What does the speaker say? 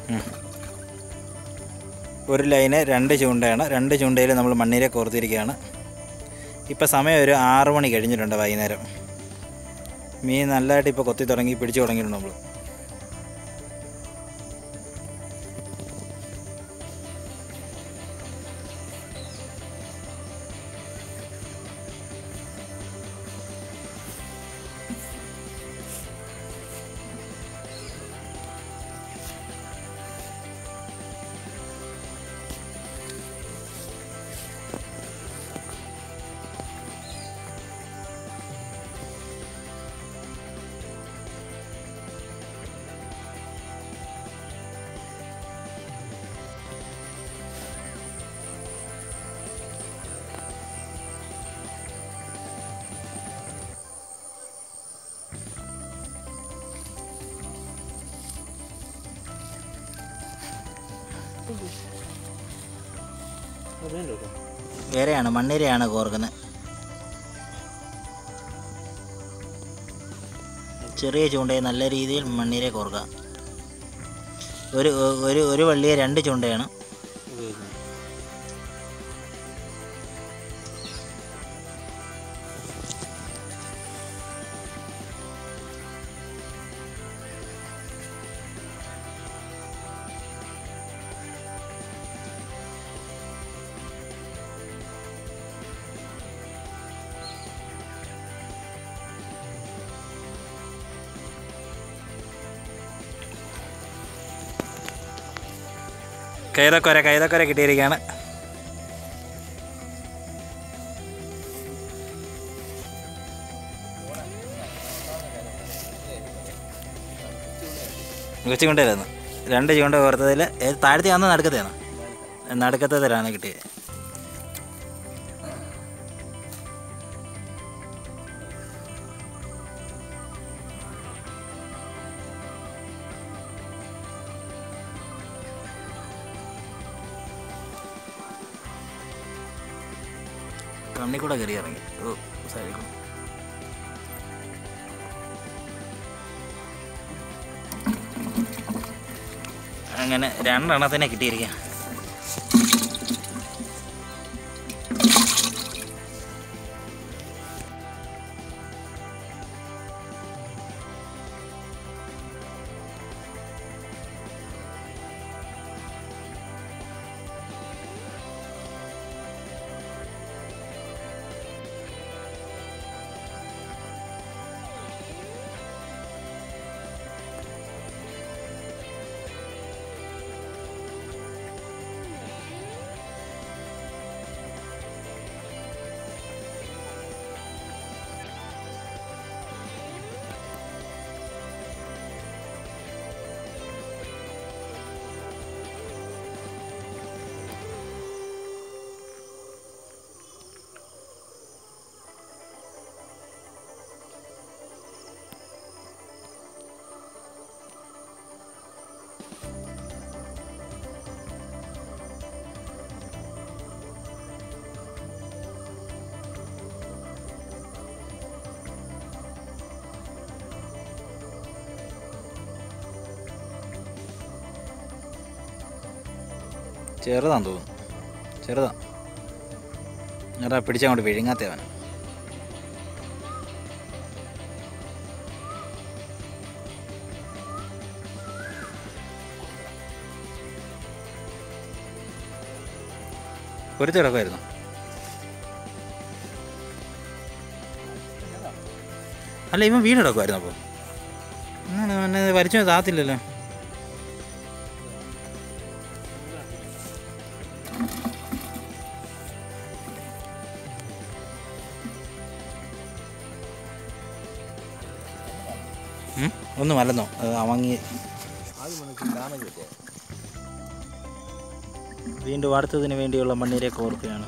ഉം. ഒരു ലൈന് രണ്ട് ചൂണ്ടയാണ് രണ്ട് ചൂണ്ടയിൽ നമ്മൾ മണ്ണീരെ കോർത്തിരിക്കുകയാണ് ഇപ്പം സമയം ഒരു ആറ് മണി കഴിഞ്ഞിട്ടുണ്ട് വൈകുന്നേരം മീൻ നല്ലതായിട്ട് ഇപ്പോൾ കൊത്തി തുടങ്ങി പിടിച്ചു തുടങ്ങിയിട്ടുണ്ട് നമ്മൾ വേറെയാണ് മണ്ണീരയാണ് കോർക്കുന്നത് ചെറിയ ചൂണ്ടയെ നല്ല രീതിയിൽ മണ്ണീരെ കോർക്കുക ഒരു ഒരു ഒരു വള്ളിയെ രണ്ട് ചൂണ്ടയാണ് കൈതക്കൊര കൈതക്കൊര കിട്ടിയിരിക്കുകയാണ് കൊച്ചു കൊണ്ടുവരുന്നു രണ്ട് ചൂണ്ട കോർത്തതിൽ താഴത്തെ അന്ന് നടുക്കത്തെയാണ് നടുക്കത്തതിലാണ് കിട്ടിയത് കണ്ണി കൂടെ കയറി ഇറങ്ങി ഓ സൈഡിൽ കൂടെ. അങ്ങനെ രണ്ടെണ്ണത്തിനെ കിട്ടിയിരിക്കുക ചെറുതാന്ന് തോന്നുന്നു ചെറുതാ എടാ പിടിച്ചങ്ങോട്ട് വിഴുങ്ങാത്തവൻ ഒരു തിടക്കമായിരുന്നു അല്ല ഇവൻ വീടെടുക്കുമായിരുന്നു അപ്പോൾ എന്നാണ് എന്നെ വരച്ചു താത്തില്ലല്ലോ ഉം? ഒന്ന് മലന്നോ അത് അവങ്ങി വീണ്ടും അടുത്തതിന് വേണ്ടിയുള്ള മണ്ണിരെ കോർക്കുകയാണ്